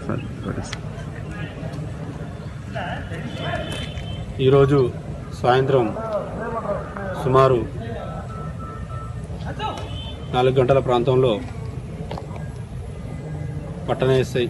సరే పెట్టేస్తా. ఈరోజు సాయంత్రం సుమారు నాలుగు గంటల ప్రాంతంలో పట్టణ ఎస్ఐ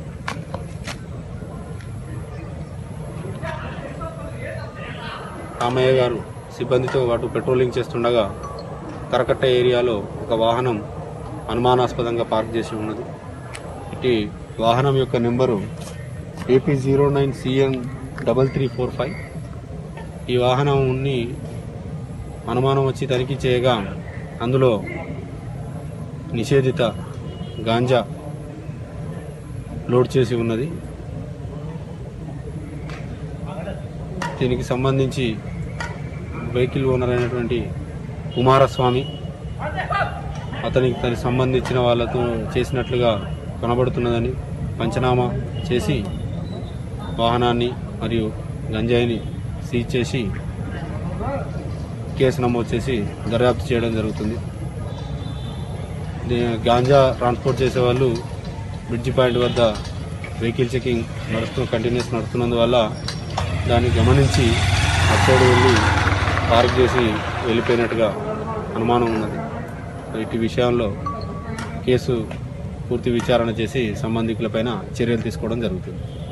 రామయ్య గారు సిబ్బందితో పాటు పెట్రోలింగ్ చేస్తుండగా కరకట్ట ఏరియాలో ఒక వాహనం అనుమానాస్పదంగా పార్క్ చేసి ఉన్నది ఇటు వాహనం యొక్క number AP zero nine CN double three four five ఈ వాహనంని అనుమానం వచ్చి తనిఖీ చేయగా అందులో నిషేధిత గాంజా లోడ్ చేసి ఉన్నది దీనికి సంబంధించి వెహికల్ ఓనర్ అయినటువంటి కుమారస్వామి అతనికి తనకి సంబంధించిన వాళ్ళతో చేసినట్లుగా కనబడుతున్నదని పంచనామా చేసి వాహనాన్ని మరియు గంజాయిని సీజ్ చేసి కేసు నమోదు చేసి దర్యాప్తు చేయడం జరుగుతుంది దీ- గాంజా ట్రాన్స్పోర్ట్ చేసే వాళ్ళు బ్రిడ్జి పాయింట్ వద్ద వెహికల్ చెకింగ్ నడుస్తూ కంటిన్యూస్ నడుస్తున్నందువల్ల దాన్ని గమనించి అటు సైడ్ వెళ్ళి పార్క్ చేసి వెళ్ళిపోయినట్టుగా అనుమానం ఉన్నది ఇటు విషయంలో కేసు పూర్తి విచారణ చేసి సంబంధికులపైన చర్యలు తీసుకోవడం జరుగుతుంది